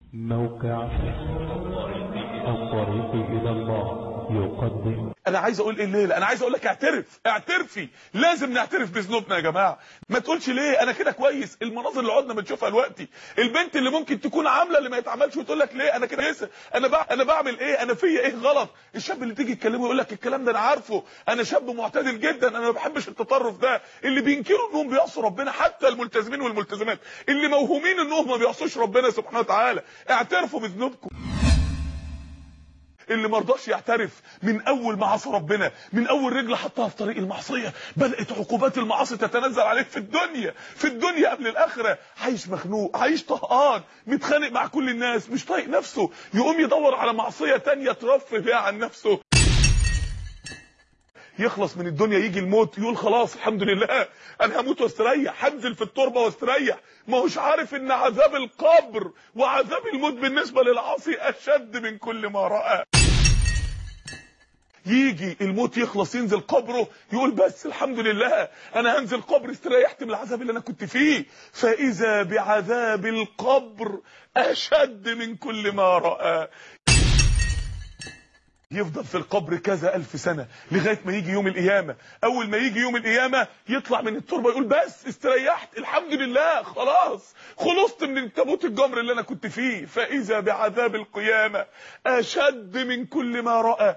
موقع الطريق إلى الله يقدم انا عايز اقول ايه الليله انا عايز اقول لك اعترف اعترفي لازم نعترف بذنوبنا يا جماعه ما تقولش ليه انا كده كويس المناظر اللي قعدنا بنشوفها دلوقتي البنت اللي ممكن تكون عامله اللي ما يتعملش وتقول لك ليه انا كده كويسه انا بع... انا بعمل ايه انا فيا ايه غلط الشاب اللي تيجي تكلمه يقول لك الكلام ده انا عارفه انا شاب معتدل جدا انا ما بحبش التطرف ده اللي بينكروا انهم بيعصوا ربنا حتى الملتزمين والملتزمات اللي موهومين انهم ما بيعصوش ربنا سبحانه وتعالى اعترفوا بذنوبكم اللي مرضاش يعترف من اول ما عصى ربنا من اول رجل حطها في طريق المعصيه بدات عقوبات المعاصي تتنزل عليه في الدنيا في الدنيا قبل الاخره عايش مخنوق عايش طهقان متخانق مع كل الناس مش طايق نفسه يقوم يدور على معصيه تانية ترفه بيها عن نفسه يخلص من الدنيا يجي الموت يقول خلاص الحمد لله انا هموت واستريح هنزل في التربه واستريح ما هوش عارف ان عذاب القبر وعذاب الموت بالنسبه للعاصي اشد من كل ما راى يجي الموت يخلص ينزل قبره يقول بس الحمد لله انا هنزل قبر استريحت من العذاب اللي انا كنت فيه فاذا بعذاب القبر اشد من كل ما راى يفضل في القبر كذا ألف سنة لغاية ما يجي يوم القيامة أول ما يجي يوم القيامة يطلع من التربة يقول بس استريحت الحمد لله خلاص خلصت من تابوت الجمر اللي أنا كنت فيه فإذا بعذاب القيامة أشد من كل ما رأى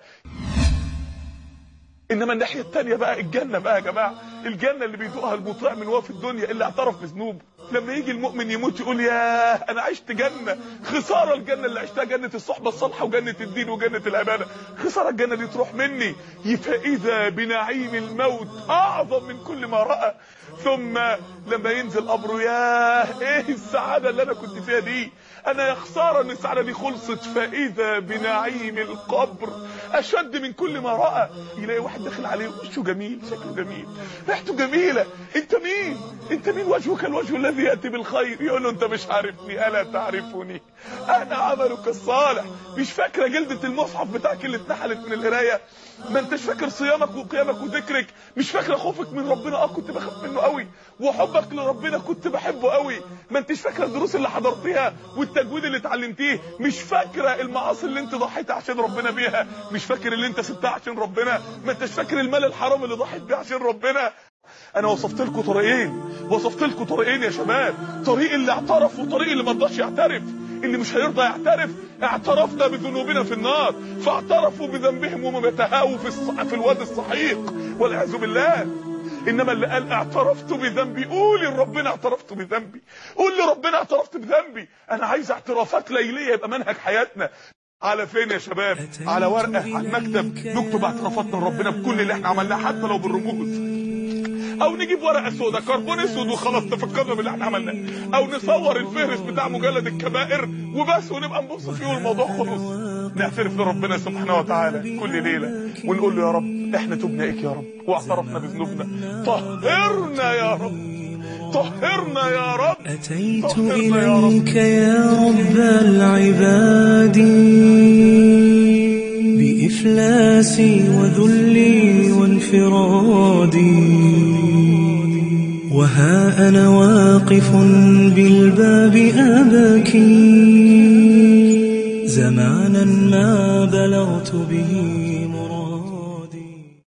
انما الناحيه الثانيه بقى الجنه بقى يا جماعه الجنه اللي بيدوقها المطيع من وهو في الدنيا اللي اعترف بذنوبه لما يجي المؤمن يموت يقول يا انا عشت جنه خساره الجنه اللي عشتها جنه الصحبه الصالحه وجنه الدين وجنه العباده خساره الجنه دي تروح مني فاذا بنعيم الموت اعظم من كل ما راى ثم لما ينزل قبره ياه ايه السعاده اللي انا كنت فيها دي انا يا خساره ان السعاده دي خلصت فاذا بنعيم القبر اشد من كل ما راى يلاقي واحد داخل عليه وشه جميل شكله جميل ريحته جميله انت مين انت مين وجهك الوجه الذي ياتي بالخير يقول له انت مش عارفني الا تعرفني انا عملك الصالح مش فاكره جلده المصحف بتاعك اللي اتنحلت من القرايه ما انتش فاكر صيامك وقيامك وذكرك مش فاكره خوفك من ربنا اه كنت بخاف منه قوي وحبك لربنا كنت بحبه قوي ما انتش فاكره الدروس اللي حضرتيها والتجويد اللي اتعلمتيه مش فاكره المعاصي اللي انت ضحيت عشان ربنا بيها مش فاكر اللي انت سبتها عشان ربنا ما انتش فاكر المال الحرام اللي ضحيت بيه عشان ربنا انا وصفت لكم طريقين وصفت لكم طريقين يا شباب طريق اللي اعترف وطريق اللي ما رضاش يعترف اللي مش هيرضى يعترف اعترفنا بذنوبنا في النار فاعترفوا بذنبهم وهم بيتهاووا في الص... في الواد الصحيق والعياذ بالله انما اللي قال اعترفت بذنبي قول لربنا اعترفت بذنبي قول لربنا اعترفت بذنبي انا عايز اعترافات ليليه يبقى منهج حياتنا على فين يا شباب على ورقه على المكتب نكتب اعترافاتنا لربنا بكل اللي احنا عملناه حتى لو بالرموز او نجيب ورقه سوداء كربون اسود وخلاص تفكرنا باللي احنا عملناه او نصور الفهرس بتاع مجلد الكبائر وبس ونبقى نبص فيه والموضوع خلص نعترف لربنا سبحانه وتعالى كل ليله ونقول له يا رب احنا تبنا اليك يا رب واعترفنا بذنوبنا طهرنا يا رب طهرنا يا رب أتيت طهرنا يا رب. إليك يا رب العباد بإفلاسي وذلي وانفرادي وها أنا واقف بالباب أبكي زمانا ما بلغت به